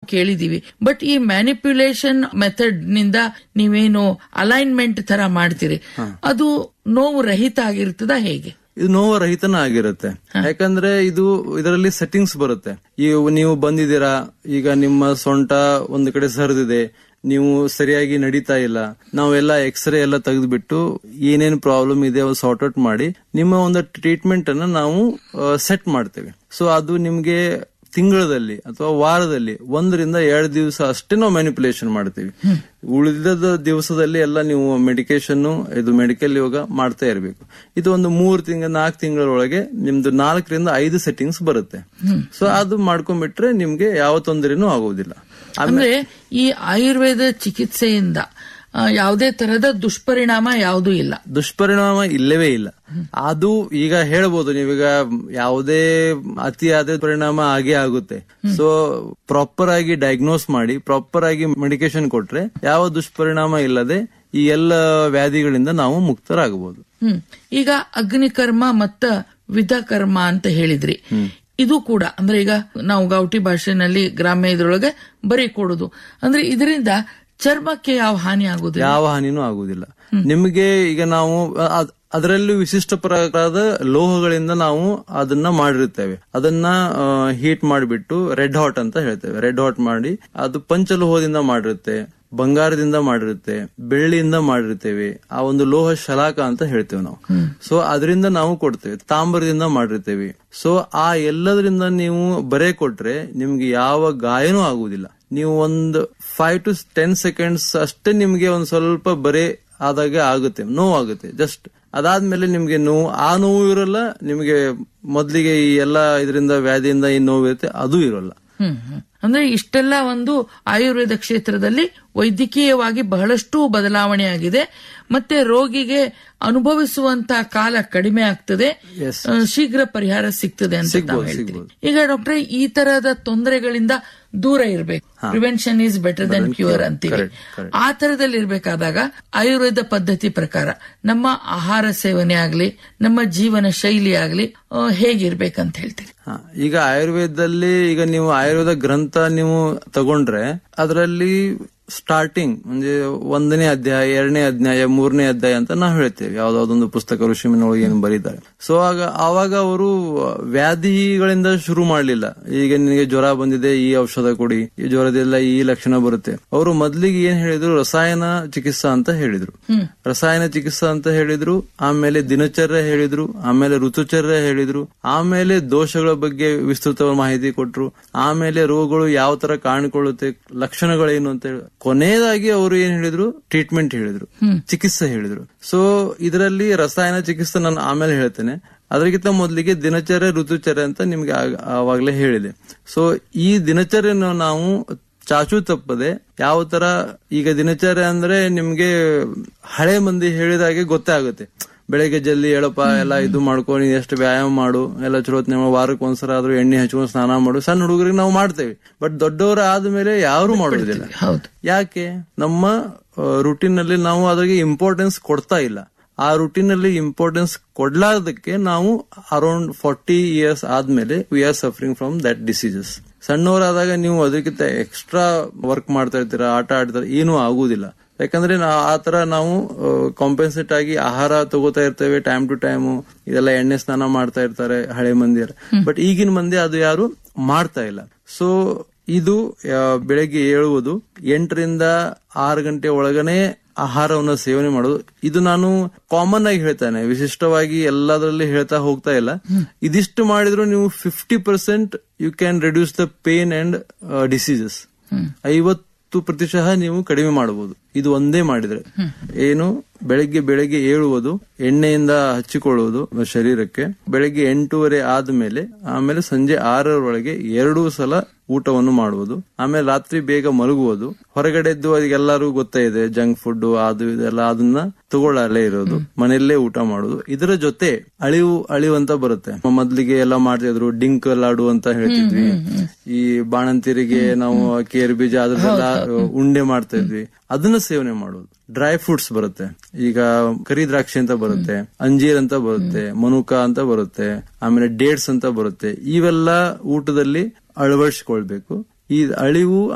ಕೇಳಿದೀವಿ but ಈ manipulation method ನಿಂದ ನೀವೇನು ಅಲೈನ್ಮೆಂಟ್ ತರ ಮಾಡ್ತೀರಿ ಅದು ನೋವು ರಹಿತ ಆಗಿರ್ತದ ಹೇಗೆ ಇದು ನೋವು ರಹಿತನ ಆಗಿರುತ್ತೆ ಯಾಕಂದ್ರೆ ಇದು ಇದರಲ್ಲಿ ಸೆಟ್ಟಿಂಗ್ಸ್ ಬರುತ್ತೆ ಈ ನೀವು ಬಂದಿದ್ದೀರಾ ಈಗ ನಿಮ್ಮ ಸೊಂಟ ಒಂದು ಕಡೆ ಸರಿದಿದೆ ನೀವು ಸರಿಯಾಗಿ ನಡೀತಾ ಇಲ್ಲ ನಾವೆಲ್ಲ ಎಕ್ಸ್ರೇ ಎಲ್ಲ ತೆಗೆದ್ಬಿಟ್ಟು ಏನೇನ್ ಪ್ರಾಬ್ಲಮ್ ಇದೆ ಅವು ಸಾರ್ಟ್ ಔಟ್ ಮಾಡಿ ನಿಮ್ಮ ಒಂದು ಟ್ರೀಟ್ಮೆಂಟ್ ಅನ್ನ ನಾವು ಸೆಟ್ ಮಾಡ್ತೇವೆ ಸೊ ಅದು ನಿಮ್ಗೆ ತಿಂಗಳಲ್ಲಿ ಅಥವಾ ವಾರದಲ್ಲಿ ಒಂದರಿಂದ ಎರಡು ದಿವಸ ಅಷ್ಟೇ ನಾವು ಮ್ಯಾನಿಪುಲೇಷನ್ ಮಾಡ್ತೀವಿ ಉಳಿದ ದಿವಸದಲ್ಲಿ ಎಲ್ಲ ನೀವು ಮೆಡಿಕೇಶನ್ ಇದು ಮೆಡಿಕಲ್ ಯೋಗ ಮಾಡ್ತಾ ಇರಬೇಕು ಇದು ಒಂದು ಮೂರು ತಿಂಗಳ ನಾಲ್ಕು ತಿಂಗಳೊಳಗೆ ನಿಮ್ದು ನಾಲ್ಕರಿಂದ ಐದು ಸೆಟ್ಟಿಂಗ್ಸ್ ಬರುತ್ತೆ ಸೊ ಅದು ಮಾಡ್ಕೊಂಡ್ಬಿಟ್ರೆ ನಿಮ್ಗೆ ಯಾವ ತೊಂದರೆನೂ ಆಗುವುದಿಲ್ಲ ಅಂದ್ರೆ ಈ ಆಯುರ್ವೇದ ಚಿಕಿತ್ಸೆಯಿಂದ ಆ, ಯಾವುದೇ ತರಹದ ದುಷ್ಪರಿಣಾಮ ಯಾವುದೂ ಇಲ್ಲ ದುಷ್ಪರಿಣಾಮ ಇಲ್ಲವೇ ಇಲ್ಲ ಅದು ಈಗ ಹೇಳ್ಬೋದು ನೀವೀಗ ಯಾವುದೇ ಅತಿಯಾದ ಪರಿಣಾಮ ಆಗೇ ಆಗುತ್ತೆ ಸೊ ಪ್ರಾಪರ್ ಆಗಿ ಡಯಾಗ್ನೋಸ್ ಮಾಡಿ ಪ್ರಾಪರ್ ಆಗಿ ಮೆಡಿಕೇಶನ್ ಕೊಟ್ರೆ ಯಾವ ದುಷ್ಪರಿಣಾಮ ಇಲ್ಲದೆ ಈ ಎಲ್ಲ ವ್ಯಾಧಿಗಳಿಂದ ನಾವು ಮುಕ್ತರಾಗಬಹುದು ಹ್ಮ್ ಈಗ ಅಗ್ನಿಕರ್ಮ ಮತ್ತ ವಿಧಕರ್ಮ ಅಂತ ಹೇಳಿದ್ರಿ ಇದು ಕೂಡ ಅಂದ್ರೆ ಈಗ ನಾವು ಗೌಟಿ ಭಾಷೆನಲ್ಲಿ ಗ್ರಾಮ್ಯ ಇದ್ರೊಳಗೆ ಬರೀ ಕೊಡುದು ಅಂದ್ರೆ ಇದರಿಂದ ಚರ್ಮಕ್ಕೆ ಯಾವ ಹಾನಿ ಆಗುದಿಲ್ಲ ಯಾವ ಹಾನಿನೂ ಆಗುವುದಿಲ್ಲ ನಿಮಗೆ ಈಗ ನಾವು ಅದ್- ಅದರಲ್ಲೂ ವಿಶಿಷ್ಟ ಪ್ರಕಾರದ ಲೋಹಗಳಿಂದ ನಾವು ಅದನ್ನ ಮಾಡಿರುತ್ತೇವೆ ಅದನ್ನ ಹೀಟ್ ಮಾಡಿಬಿಟ್ಟು ರೆಡ್ ಹಾಟ್ ಅಂತ ಹೇಳ್ತೇವೆ ರೆಡ್ ಹಾಟ್ ಮಾಡಿ ಅದು ಪಂಚಲೋಹದಿಂದ ಮಾಡಿರುತ್ತೆ ಬಂಗಾರದಿಂದ ಮಾಡಿರುತ್ತೆ ಬೆಳ್ಳಿಯಿಂದ ಮಾಡಿರ್ತೇವೆ ಆ ಒಂದು ಲೋಹ ಶಲಾಕ ಅಂತ ಹೇಳ್ತೇವೆ ನಾವು ಸೊ ಅದರಿಂದ ನಾವು ಕೊಡ್ತೇವೆ ತಾಮ್ರದಿಂದ ಮಾಡಿರ್ತೇವೆ ಸೊ ಆ ಎಲ್ಲದರಿಂದ ನೀವು ಬರೆ ಕೊಟ್ರೆ ನಿಮ್ಗೆ ಯಾವ ಗಾಯನೂ ಆಗುವುದಿಲ್ಲ ನೀವು ಒಂದು ಫೈವ್ ಟು ಟೆನ್ ಸೆಕೆಂಡ್ಸ್ ಅಷ್ಟೇ ನಿಮ್ಗೆ ಒಂದ್ ಸ್ವಲ್ಪ ಬರೆ ಆದಾಗ ಆಗುತ್ತೆ ನೋವು ಆಗುತ್ತೆ ಜಸ್ಟ್ ಅದಾದ್ಮೇಲೆ ನಿಮ್ಗೆ ನೋವು ಆ ನೋವು ಇರಲ್ಲ ನಿಮ್ಗೆ ಮೊದ್ಲಿಗೆ ಈ ಎಲ್ಲಾ ಇದರಿಂದ ವ್ಯಾಧಿಯಿಂದ ಈ ನೋವು ಇರುತ್ತೆ ಅದು ಇರಲ್ಲ ಹ್ಮ್ ಹ್ಮ್. ಅಂದ್ರೆ ಇಷ್ಟೆಲ್ಲ ಒಂದು ಆಯುರ್ವೇದ ಕ್ಷೇತ್ರದಲ್ಲಿ ವೈದ್ಯಕೀಯವಾಗಿ ಬಹಳಷ್ಟು ಬದಲಾವಣೆ ಆಗಿದೆ ಮತ್ತೆ ರೋಗಿಗೆ ಅನುಭವಿಸುವಂತ ಕಾಲ ಕಡಿಮೆ ಆಗ್ತದೆ Yes. ಆ, ಶೀಘ್ರ ಪರಿಹಾರ ಸಿಗ್ತದೆ ಅಂತ ಸಿಗ್ಬೋದು, ತಾವು ಹೇಳ್ತೀರಿ ಸಿಗ್ಬೋದು. ಈಗ ಡಾಕ್ಟ್ರೆ ಈ ತರಹದ ತೊಂದರೆಗಳಿಂದ ದೂರ ಇರಬೇಕು prevention is better than cure ಅಂತೀವಿ Correct, correct. ಆ ತರದಲ್ಲಿ ಇರ್ಬೇಕಾದಾಗ ಆಯುರ್ವೇದ ಪದ್ಧತಿ ಪ್ರಕಾರ ನಮ್ಮ ಆಹಾರ ಸೇವನೆ ಆಗ್ಲಿ ನಮ್ಮ ಜೀವನ ಶೈಲಿ ಆಗ್ಲಿ ಆ, ಹೇಗಿರ್ಬೇಕಂತ ಹೇಳ್ತೀರಿ ಹಾ, ಈಗ ಆಯುರ್ವೇದದಲ್ಲಿ ಈಗ ನೀವು ಆಯುರ್ವೇದ ಗ್ರಂಥ ನೀವು ತಗೊಂಡ್ರೆ ಅದರಲ್ಲಿ ಸ್ಟಾರ್ಟಿಂಗ್ ಅಂದ್ರೆ ಒಂದನೇ ಅಧ್ಯಾಯ ಎರಡನೇ ಅಧ್ಯಾಯ ಮೂರನೇ ಅಧ್ಯಾಯ ಅಂತ ನಾವು ಹೇಳ್ತೇವೆ ಯಾವ್ದಾವ್ದೊಂದು ಪುಸ್ತಕ ಋಷಿಮನೊಳಗೆ ಏನು ಬರೀತಾರೆ ಸೊ ಆಗ ಆವಾಗ ಅವರು ವ್ಯಾಧಿಗಳಿಂದ ಶುರು ಮಾಡ್ಲಿಲ್ಲ ಈಗ ನಿನಗೆ ಜ್ವರ ಬಂದಿದೆ ಈ ಔಷಧ ಕೊಡಿ ಈ ಜ್ವರದೆಲ್ಲ ಈ ಲಕ್ಷಣ ಬರುತ್ತೆ ಅವರು ಮೊದ್ಲಿಗೆ ಏನ್ ಹೇಳಿದ್ರು ರಸಾಯನ ಚಿಕಿತ್ಸಾ ಅಂತ ಹೇಳಿದ್ರು ರಸಾಯನ ಚಿಕಿತ್ಸಾ ಅಂತ ಹೇಳಿದ್ರು ಆಮೇಲೆ ದಿನಚರ್ಯ ಹೇಳಿದ್ರು ಆಮೇಲೆ ಋತುಚರ್ಯ ಹೇಳಿದ್ರು ಆಮೇಲೆ ದೋಷಗಳ ಬಗ್ಗೆ ವಿಸ್ತೃತ ಮಾಹಿತಿ ಕೊಟ್ರು ಆಮೇಲೆ ರೋಗಗಳು ಯಾವ ತರ ಕಾಣಿಕೊಳ್ಳುತ್ತೆ ಲಕ್ಷಣಗಳೇನು ಅಂತ ಹೇಳಿ ಕೊನೆಯದಾಗಿ ಅವರು ಏನ್ ಹೇಳಿದ್ರು ಟ್ರೀಟ್ಮೆಂಟ್ ಹೇಳಿದ್ರು ಚಿಕಿತ್ಸೆ ಹೇಳಿದ್ರು ಸೊ ಇದರಲ್ಲಿ ರಸಾಯನ ಚಿಕಿತ್ಸೆ ನಾನು ಆಮೇಲೆ ಹೇಳ್ತೇನೆ ಅದಕ್ಕಿಂತ ಮೊದಲಿಗೆ ದಿನಚರ್ಯ ಋತುಚರ್ಯ ಅಂತ ನಿಮ್ಗೆ ಆಗ- ಆವಾಗ್ಲೇ ಹೇಳಿದೆ ಸೊ ಈ ದಿನಚರ್ಯನ ನಾವು ಚಾಚು ತಪ್ಪದೆ ಯಾವ ತರ ಈಗ ದಿನಚರ್ಯ ಅಂದ್ರೆ ನಿಮ್ಗೆ ಹಳೆ ಮಂದಿ ಹೇಳಿದಾಗೆ ಗೊತ್ತೇ ಆಗುತ್ತೆ ಬೆಳಗ್ಗೆ ಜಲ್ದಿ ಹೇಳಪ್ಪ ಎಲ್ಲ ಇದು ಮಾಡ್ಕೊ ನೀನ್ ಎಷ್ಟು ವ್ಯಾಯಾಮ ಮಾಡು ಎಲ್ಲ ಚಲೋ ಹೊತ್ನ್ಯಾಗ ವಾರಕ್ಕೆ ಒಂದ್ಸಲ ಆದ್ರೂ ಎಣ್ಣೆ ಹಚ್ಕೊಂಡು ಸ್ನಾನ ಮಾಡು ಸಣ್ಣ ಹುಡುಗರಿಗೆ ನಾವು ಮಾಡ್ತೇವೆ ಬಟ್ ದೊಡ್ಡವರ ಆದ್ಮೇಲೆ ಯಾರು ಮಾಡೋದಿಲ್ಲ ಹೌದು ಯಾಕೆ ನಮ್ಮ ರುಟೀನ್ ನಲ್ಲಿ ನಾವು ಅದ್ರಿಗೆ ಇಂಪಾರ್ಟೆನ್ಸ್ ಕೊಡ್ತಾ ಇಲ್ಲ ಆ ರುಟೀನ್ ಅಲ್ಲಿ ಇಂಪಾರ್ಟೆನ್ಸ್ ಕೊಡ್ಲಾರ್ದಕ್ಕೆ ನಾವು ಅರೌಂಡ್ ಫಾರ್ಟಿ ಇಯರ್ಸ್ ಆದ್ಮೇಲೆ we are suffering from that diseases ಸಣ್ಣವರಾದಾಗ ನೀವು ಅದಕ್ಕಿಂತ ಎಕ್ಸ್ಟ್ರಾ ವರ್ಕ್ ಮಾಡ್ತಾ ಇರ್ತೀರಾ ಆಟ ಆಡ್ತಾರೆ ಏನೂ ಆಗುದಿಲ್ಲ ಯಾಕಂದ್ರೆ ನಾ ಆ ತರ ನಾವು ಕಾಂಪೆನ್ಸೇಟ್ ಆಗಿ ಆಹಾರ ತಗೋತಾ ಇರ್ತೇವೆ ಟೈಮ್ ಟು ಟೈಮ್ ಇದೆಲ್ಲ ಎಣ್ಣೆ ಸ್ನಾನ ಮಾಡ್ತಾ ಇರ್ತಾರೆ ಹಳೆ ಮಂದಿಯರು ಬಟ್ ಈಗಿನ ಮಂದಿ ಅದು ಯಾರು ಮಾಡ್ತಾ ಇಲ್ಲ ಸೊ ಇದು ಆ, ಬೆಳಗ್ಗೆ ಏಳುವುದು ಎಂಟರಿಂದ ಆರು ಗಂಟೆ ಒಳಗನೆ ಆಹಾರವನ್ನು ಸೇವನೆ ಮಾಡೋದು ಇದು ನಾನು ಕಾಮನ್ ಆಗಿ ಹೇಳ್ತಾನೆ ವಿಶಿಷ್ಟವಾಗಿ ಎಲ್ಲದರಲ್ಲಿ ಹೇಳ್ತಾ ಹೋಗ್ತಾ ಇಲ್ಲ ಇದಿಷ್ಟು ಮಾಡಿದ್ರು ನೀವು fifty percent you can reduce the pain and diseases ಐವತ್ತು ಪ್ರತಿಶತ ನೀವು ಕಡಿಮೆ ಮಾಡಬಹುದು ಇದು ಒಂದೇ ಮಾಡಿದ್ರೆ ಏನು ಬೆಳಗ್ಗೆ ಬೆಳಗ್ಗೆ ಏಳುವುದು ಎಣ್ಣೆಯಿಂದ ಹಚ್ಚಿಕೊಳ್ಳುವುದು ಶರೀರಕ್ಕೆ ಬೆಳಗ್ಗೆ ಎಂಟೂವರೆ ಆದ್ಮೇಲೆ ಆಮೇಲೆ ಸಂಜೆ ಆರರೊಳಗೆ ಎರಡೂ ಸಲ ಊಟವನ್ನು ಮಾಡುವುದು ಆಮೇಲೆ ರಾತ್ರಿ ಬೇಗ ಮಲಗುವುದು ಹೊರಗಡೆದ್ದು ಅದಕ್ಕೆಲ್ಲರೂ ಗೊತ್ತೇ ಇದೆ ಜಂಕ್ ಫುಡ್ ಅದು ಇದೆಲ್ಲ ಅದನ್ನ ತಗೊಳ್ಳಲೇ ಇರೋದು ಮನೆಯಲ್ಲೇ ಊಟ ಮಾಡುದು ಇದರ ಜೊತೆ ಅಳಿವು ಅಳಿವು ಅಂತ ಬರುತ್ತೆ ಮೊದ್ಲಿಗೆ ಎಲ್ಲ ಮಾಡ್ತಿದ್ರು ಡಿಂಕ್ ಲಾಡು ಅಂತ ಹೇಳ್ತಿದ್ವಿ ಈ ಬಾಣಂತಿರಿಗೆ ನಾವು ಕೇರ್ ಬೀಜ ಅದ್ರದ್ದೆಲ್ಲ ಉಂಡೆ ಮಾಡ್ತಾ ಇದ್ವಿ ಅದನ್ನ ಸೇವನೆ ಮಾಡುವುದು ಡ್ರೈ ಫ್ರೂಟ್ಸ್ ಬರುತ್ತೆ ಈಗ ಕರಿ ದ್ರಾಕ್ಷಿ ಅಂತ ಬರುತ್ತೆ ಅಂಜೀರ್ ಅಂತ ಬರುತ್ತೆ ಮನುಕ ಅಂತ ಬರುತ್ತೆ ಆಮೇಲೆ ಡೇಟ್ಸ್ ಅಂತ ಬರುತ್ತೆ ಇವೆಲ್ಲ ಊಟದಲ್ಲಿ ಅಳವಡಿಸಿಕೊಳ್ಬೇಕು ಈ ಅಳಿವು